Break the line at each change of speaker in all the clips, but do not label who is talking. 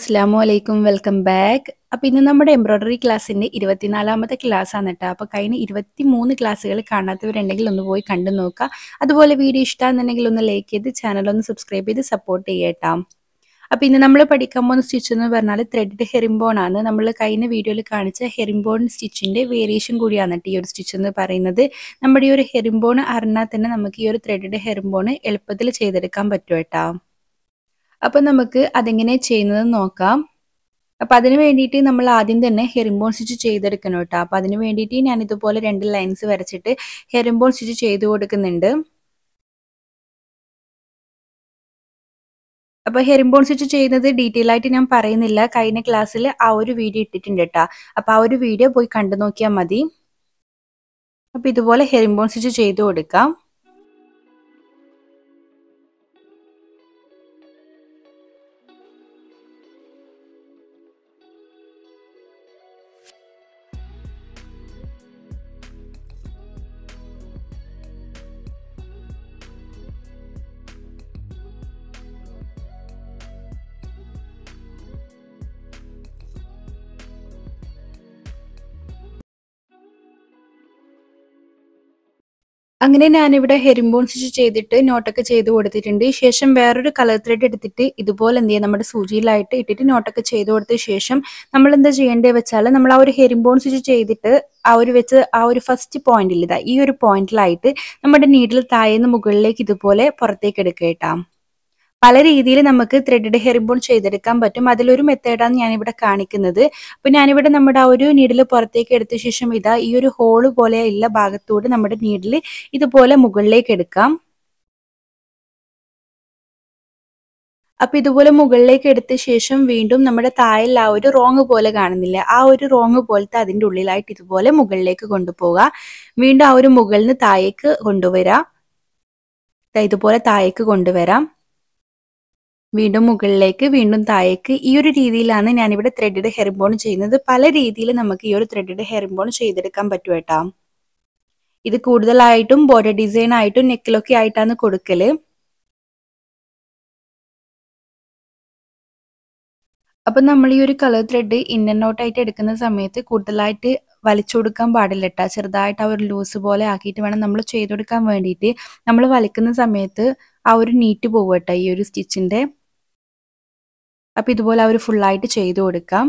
അസ്സാമു അലൈക്കും welcome back അപ്പോൾ ഇന്ന് നമ്മുടെ എംബ്രോയ്ഡറി ക്ലാസ്സിൻ്റെ ഇരുപത്തിനാലാമത്തെ ക്ലാസ് ആണ് കേട്ടോ അപ്പോൾ കഴിഞ്ഞ ഇരുപത്തി മൂന്ന് ക്ലാസ്സുകൾ കാണാത്തവരുണ്ടെങ്കിൽ ഒന്ന് പോയി കണ്ടു നോക്കുക അതുപോലെ വീഡിയോ ഇഷ്ടമാണെന്നുണ്ടെങ്കിൽ ഒന്ന് ലൈക്ക് ചെയ്ത് ചാനൽ ഒന്ന് സബ്സ്ക്രൈബ് ചെയ്ത് സപ്പോർട്ട് ചെയ്യട്ടോ അപ്പോൾ ഇന്ന് നമ്മൾ പഠിക്കാൻ പോകുന്ന സ്റ്റിച്ച് എന്ന് പറഞ്ഞാൽ ത്രെഡ് ഹെറിംബോൺ ആണ് നമ്മൾ കഴിഞ്ഞ വീഡിയോയിൽ കാണിച്ച ഹെറിംബോൺ സ്റ്റിച്ചിൻ്റെ വേരിയേഷൻ കൂടിയാണ് കേട്ടോ ഈ ഒരു സ്റ്റിച്ച് എന്ന് പറയുന്നത് നമ്മുടെ ഈ ഒരു ഹെറിംബോൺ അറിഞ്ഞാൽ തന്നെ നമുക്ക് ഈ ഒരു ത്രെഡിൻ്റെ ഹെറിംബോൺ എളുപ്പത്തിൽ ചെയ്തെടുക്കാൻ പറ്റും കേട്ടോ അപ്പം നമുക്ക് അതെങ്ങനെ ചെയ്യുന്നത് നോക്കാം അപ്പം അതിന് വേണ്ടിയിട്ട് നമ്മൾ ആദ്യം തന്നെ ഹെറിംബോൺ സ്റ്റിച്ച് ചെയ്തെടുക്കണം കേട്ടോ അപ്പം അതിന് വേണ്ടിയിട്ട് ഞാൻ ഇതുപോലെ രണ്ട് ലൈൻസ് വരച്ചിട്ട് ഹെറിംബോൺ സ്റ്റിച്ച് ചെയ്ത് കൊടുക്കുന്നുണ്ട് അപ്പോൾ ഹെറിംബോൺ സ്റ്റിച്ച് ചെയ്യുന്നത് ഡീറ്റെയിൽ ആയിട്ട് ഞാൻ പറയുന്നില്ല കഴിഞ്ഞ ക്ലാസ്സിൽ ആ ഒരു വീഡിയോ ഇട്ടിട്ടുണ്ട് കേട്ടോ അപ്പോൾ ആ ഒരു വീഡിയോ പോയി കണ്ടു നോക്കിയാൽ മതി അപ്പോൾ ഇതുപോലെ ഹെറിംബോൺ സ്റ്റിച്ച് ചെയ്ത് കൊടുക്കാം അങ്ങനെ ഞാനിവിടെ ഹെരിംബോൺ സ്റ്റിച്ച് ചെയ്തിട്ട് നോട്ടൊക്കെ ചെയ്ത് കൊടുത്തിട്ടുണ്ട് ശേഷം വേറൊരു കളർ ത്രെഡ് എടുത്തിട്ട് ഇതുപോലെ എന്ത് ചെയ്യുക നമ്മുടെ സൂചിയിലായിട്ട് ഇട്ടിട്ട് നോട്ടൊക്കെ ചെയ്ത് കൊടുത്ത ശേഷം നമ്മൾ എന്താ ചെയ്യേണ്ടത് വെച്ചാൽ നമ്മൾ ആ ഒരു ഹെരിംബോൺ സ്റ്റിച്ച് ചെയ്തിട്ട് ആ ഒരു വെച്ച് ആ ഒരു ഫസ്റ്റ് പോയിന്റിൽ ഇതാ ഈ ഒരു പോയിന്റിലായിട്ട് നമ്മുടെ നീഡിൽ താഴേന്ന് മുകളിലേക്ക് ഇതുപോലെ പുറത്തേക്ക് എടുക്കുക കേട്ടോ പല രീതിയിൽ നമുക്ക് ത്രെഡഡ് ഹെറിംബോൺ ചെയ്തെടുക്കാൻ പറ്റും അതിലൊരു മെത്തേഡാണ് ഞാനിവിടെ കാണിക്കുന്നത് അപ്പോൾ ഞാനിവിടെ നമ്മുടെ ആ ഒരു നീഡിൽ പുറത്തേക്ക് എടുത്ത ശേഷം ഇതാ ഈ ഒരു ഹോള് പോലെ ഉള്ള ഭാഗത്തൂടെ നമ്മുടെ നീഡിൽ ഇതുപോലെ മുകളിലേക്ക് എടുക്കാം അപ്പൊ ഇതുപോലെ മുകളിലേക്ക് എടുത്ത ശേഷം വീണ്ടും നമ്മുടെ താഴെ ആ ഒരു റോങ് പോലെ കാണുന്നില്ല ആ ഒരു റോങ് പോലത്തെ അതിൻ്റെ ഉള്ളിലായിട്ട് ഇതുപോലെ മുകളിലേക്ക് കൊണ്ടുപോവുക വീണ്ടും ആ ഒരു മുകളിൽ നിന്ന് താഴേക്ക് കൊണ്ടുവരാം ഇതുപോലെ താഴേക്ക് കൊണ്ടുവരാം വീണ്ടും മുകളിലേക്ക് വീണ്ടും താഴേക്ക് ഈ ഒരു രീതിയിലാണ് ഞാനിവിടെ ത്രെഡഡ് ഹെറിംബോൺ ചെയ്യുന്നത് പല രീതിയിൽ നമുക്ക് ഈ ഒരു ത്രെഡഡ് ഹെറിംബോൺ ചെയ്തെടുക്കാൻ പറ്റും കേട്ടോ ഇത് കൂടുതലായിട്ടും ബോർഡർ ഡിസൈൻ ആയിട്ടും നെക്കിലൊക്കെ ആയിട്ടാണ് കൊടുക്കല് അപ്പം നമ്മൾ ഈ ഒരു colour thread in and out ആയിട്ട് എടുക്കുന്ന സമയത്ത് കൂടുതലായിട്ട് വലിച്ചു കൊടുക്കാൻ പാടില്ല കേട്ടോ ചെറുതായിട്ട് ആ ഒരു ലൂസ് പോലെ ആക്കിയിട്ട് വേണം നമ്മൾ ചെയ്ത് കൊടുക്കാൻ വേണ്ടിയിട്ട് നമ്മൾ വലിക്കുന്ന സമയത്ത് ആ ഒരു നീറ്റ് പോകും കേട്ടോ ഈ ഒരു സ്റ്റിച്ചിൻ്റെ അപ്പം ഇതുപോലെ അവർ ഫുള്ളായിട്ട് ചെയ്ത് കൊടുക്കാം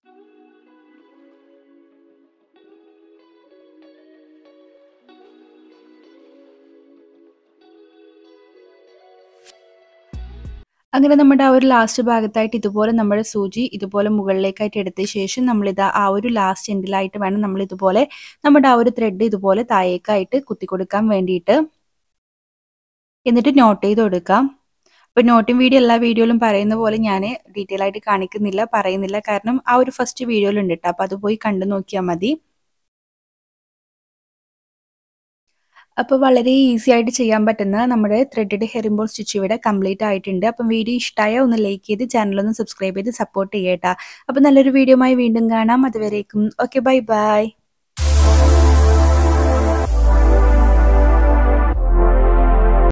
അങ്ങനെ നമ്മുടെ ആ ഒരു ലാസ്റ്റ് ഭാഗത്തായിട്ട് ഇതുപോലെ നമ്മുടെ സൂചി ഇതുപോലെ മുകളിലേക്കായിട്ട് എടുത്ത ശേഷം നമ്മളിത് ആ ഒരു ലാസ്റ്റ് എൻഡിലായിട്ട് വേണം നമ്മൾ ഇതുപോലെ നമ്മുടെ ആ ഒരു ത്രെഡ് ഇതുപോലെ താഴേക്കായിട്ട് കുത്തി കൊടുക്കാൻ വേണ്ടിയിട്ട് എന്നിട്ട് നോട്ട് ചെയ്ത് കൊടുക്കാം അപ്പോൾ നോട്ടും വീഡിയോ എല്ലാ വീഡിയോയിലും പറയുന്ന പോലെ ഞാൻ ഡീറ്റെയിൽ ആയിട്ട് കാണിക്കുന്നില്ല പറയുന്നില്ല കാരണം ആ ഒരു ഫസ്റ്റ് വീഡിയോയിലുണ്ട് കേട്ടോ അപ്പോൾ അത് പോയി കണ്ടു നോക്കിയാൽ മതി അപ്പോൾ വളരെ ഈസി ആയിട്ട് ചെയ്യാൻ പറ്റുന്ന നമ്മുടെ ത്രെഡഡ് ഹെറിംബോൾ സ്റ്റിച്ച് ഇവിടെ കംപ്ലീറ്റ് ആയിട്ടുണ്ട് അപ്പം വീഡിയോ ഇഷ്ടമായ ഒന്ന് ലൈക്ക് ചെയ്ത് ചാനലൊന്ന് സബ്സ്ക്രൈബ് ചെയ്ത് സപ്പോർട്ട് ചെയ്യട്ടാ അപ്പോൾ നല്ലൊരു വീഡിയോയുമായി വീണ്ടും കാണാം അതുവരേക്കും ഓക്കെ ബൈ ബൈ